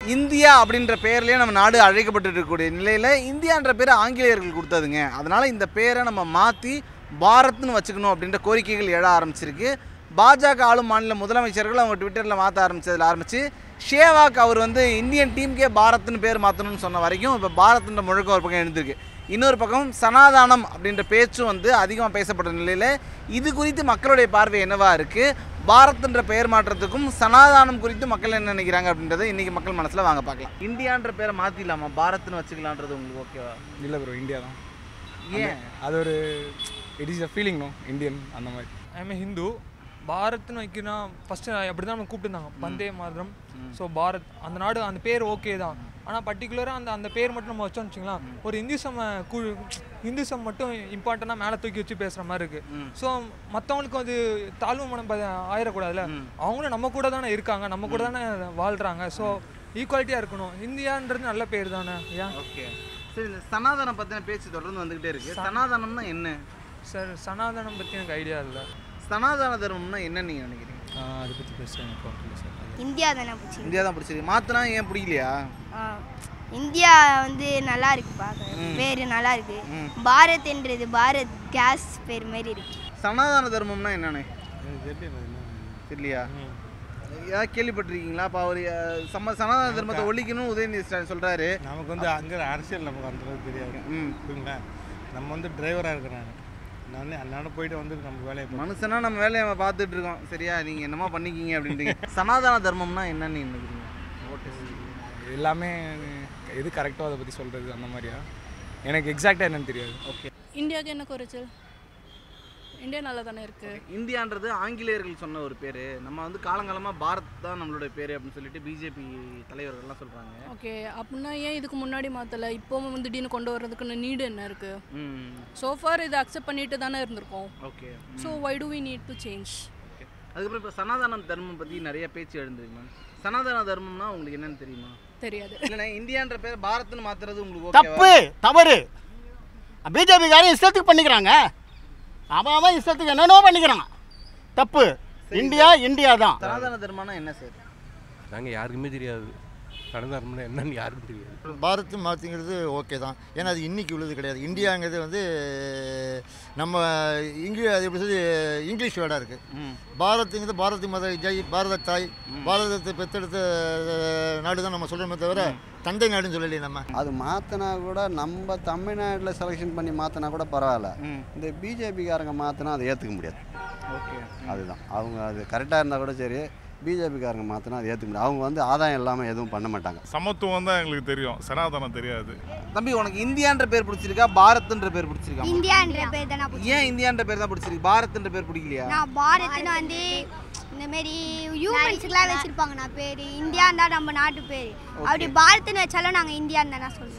India அப்படின்ற பெயர்லேயே நம்ம நாடு அழைக்கப்பட்டு இருக்கக்கூடிய நிலையில் இந்தியான்ற பேர் ஆங்கிலேயர்கள் கொடுத்ததுங்க அதனால் இந்த பேரை நம்ம மாற்றி பாரத்னு வச்சுக்கணும் அப்படின்ற கோரிக்கைகள் எழ ஆரம்பிச்சிருக்கு பாஜக ஆளும் மாநில முதலமைச்சர்கள் அவங்க ட்விட்டரில் மாற்ற ஆரம்பிச்சதில் ஆரம்பித்து ஷேவாக் அவர் வந்து இந்தியன் டீமுக்கே பாரத்னு பேர் மாற்றணும்னு சொன்ன வரைக்கும் இப்போ பாரத்ன்ற முழக்கம் ஒரு பக்கம் எழுந்திருக்கு இன்னொரு பக்கம் சனாதானம் அப்படின்ற பேச்சும் வந்து அதிகமாக பேசப்பட்ட நிலையில் இது குறித்து மக்களுடைய பார்வை என்னவா இருக்குது பாரத்ன்ற பெயர் மாற்றத்துக்கும் சனாதானம் குறித்து மக்கள் என்ன நினைக்கிறாங்க அப்படின்றத இன்றைக்கி மக்கள் மனசில் வாங்க பார்க்கலாம் இந்தியான்ற பேரை மாற்றிடலாமா பாரத்னு வச்சுக்கலான்றது உங்களுக்கு ஓகேவா இல்லை ப்ரோ இந்தியா தான் ஏன் அது ஒரு it is a feeling no Indian அந்த மாதிரி ஐம் ஹிந்து பாரத்னு வைக்கணும் ஃபஸ்ட்டு அப்படி தான் நம்ம கூப்பிட்டுருந்தாங்க வந்தே மாதரம் ஸோ பாரத் அந்த நாடு அந்த பேர் ஓகே தான் ஆனால் பர்டிகுலராக அந்த அந்த பேர் மட்டும் நம்ம வச்சோம்னு வச்சுக்கலாம் ஒரு இந்துசம் கு இந்துசம் மட்டும் இம்பார்ட்டண்ட்டாக மேலே தூக்கி வச்சு பேசுகிற மாதிரி இருக்குது ஸோ மற்றவங்களுக்கு அது தாழ்வு மனம் ப- ஆயிடக்கூடாதுல்ல அவங்களும் நம்ம கூட தானே இருக்காங்க நம்ம கூட தானே வாழ்கிறாங்க ஸோ ஈக்குவாலிட்டியாக இருக்கணும் இந்தியான்றது நல்ல பேர் தானே ஏன் ஓகே சரி இந்த சனாதனம் பற்றின பேச்சு தொடர்ந்து வந்துக்கிட்டே இருக்குது சனாதனம்னா என்ன சார் சனாதனம் பற்றி எனக்கு ஐடியா இல்லை சனாதன தர்மம்னா என்ன நீங்கள் நினைக்கிறீங்க அதை பற்றி பேசுகிறேன் எனக்கு இல்லை சார் இந்தியா தானே பிடிச்சி இந்தியா தான் பிடிச்சிருக்கு மாற்றினா ஏன் பிடிக்கலையா இந்தியா வந்து நல்லா இருக்கு பார்க்க பேர் நல்லா இருக்கு பாரத் என்றது பாரத் கேஸ் பேர் மாதிரி இருக்கு சனாதன தர்மம்னா என்னண்ணே தெரியலையா ஏதாவது கேள்விப்பட்டிருக்கீங்களா அப்போ அவர் அஹ், சம சனாதன தர்மத்தை ஒழிக்கணும் உதயநிதி ஸ்டாலின் சொல்கிறாரு நமக்கு வந்து அங்கே அரசியல் நமக்கு அந்த அளவுக்கு தெரியாது ம் புரியுங்களா நம்ம வந்து டிரைவராக இருக்கிறேன் நான் நான் அன்னாட போயிட்டு வந்து நம்ம வேலையை பார்ப்போம். மனுஷனா நம்ம வேலையை நம்ம பார்த்துட்டு இருக்கோம் சரியா நீங்கள் என்னமோ பண்ணிக்கிங்க அப்படின்றீங்க சனாதன தர்மம்னா என்னன்னு நினைக்கிறீங்க எல்லாமே எது கரெக்டோ அதை பற்றி சொல்கிறது அந்த மாதிரியா எனக்கு எக்ஸாக்டாக என்னன்னு தெரியாது ஓகே இந்தியாவுக்கு என்ன குறைச்சல் இந்தியா நல்லா தானே இருக்கு இந்தியான்றது ஆங்கிலேயர்கள் சொன்ன ஒரு பேர் நம்ம வந்து காலங்காலமாக பாரத் தான் நம்மளுடைய பேர் அப்படின்னு சொல்லிட்டு பிஜேபி தலைவர்கள்லாம் சொல்கிறாங்க ஓகே அப்படின்னா ஏன் இதுக்கு முன்னாடி மாற்றலை இப்போவும் வந்து திடீர்னு கொண்டு வர்றதுக்கு நீடு என்ன இருக்கு ம் சோஃபார் இதை அக்செப்ட் பண்ணிட்டு தானே இருந்திருக்கோம் okay so why do we need to change okay அதுக்கப்புறம் இப்போ சனாதன தர்மம் பற்றி நிறைய பேச்சு எழுந்திருக்கு மேம் சனாதன தர்மம்னா உங்களுக்கு என்னன்னு தெரியுமா தெரியாது இல்லைண்ணே இந்தியான்ற பேர் பாரத்னு மாத்துறது உங்களுக்கு தப்பு தவறு பிஜேபிக்காரன் இஷ்டத்துக்கு பண்ணிக்கிறாங்க அவன் அவன் இஷ்டத்துக்கு என்னென்னோ பண்ணிக்கிறான் தப்பு இந்தியா இந்தியா தான் சனாதன தர்மம்னா என்ன சார் நாங்கள் யாருக்குமே தெரியாது சனாதனம்னா என்னன்னு யாருக்கும் தெரியாது பாரத் மாற்றிங்கிறது ஓகே தான் ஏன்னா அது இன்னைக்கு உள்ளது கிடையாது இந்தியாங்கிறது வந்து நம்ம இங்கிலீஷ் அது எப்படி சொல்லி இங்கிலீஷ் வேர்டாக இருக்குது பாரத்துங்கிறது பாரத் மத ஜெய் பாரத தாய் பாரதத்தை பெற்றெடுத்த அஹ், நாடு தான் நம்ம சொல்கிறோமே தவிர தந்தை நாடுன்னு சொல்லலையே நம்ம அது மாற்றினா கூட நம்ம தமிழ்நாட்டில் செலெக்ஷன் பண்ணி மாற்றினா கூட பரவாயில்ல ம். இந்த பிஜேபிக்காரங்க மாற்றினா அதை ஏற்றுக்க முடியாது ஓகே அதுதான் அவங்க அது கரெக்டாக இருந்தால் கூட சரி பிஜேபிக்காரங்க மாற்றினா அதை ஏற்றுக்க முடியாது அவங்க வந்து ஆதாயம் இல்லாமல் எதுவும் பண்ண மாட்டாங்க சமத்துவம் தான் எங்களுக்கு தெரியும் சனாதனம் தெரியாது தம்பி உனக்கு இந்தியான்ற பேர் பிடிச்சிருக்கா பாரத்ன்ற பேர் பிடிச்சிருக்கா இந்தியான்ற பேர் தானே பிடிச்சி ஏன் இந்தியான்ற பேர் தான் பிடிச்சிருக்கு பாரத்ன்ற பேர் பிடிக்கலையா நான் பாரத்னு வந்து இந்த மாதிரி ஹியூமன்ஸுக்குலாம் வச்சிருப்பாங்க நான் பேர் இந்தியா தான் நம்ம நாட்டு பேர் அப்படி பாரத்னு வச்சாலும் நாங்கள் இந்தியான்னு தானே சொல்லுவோம்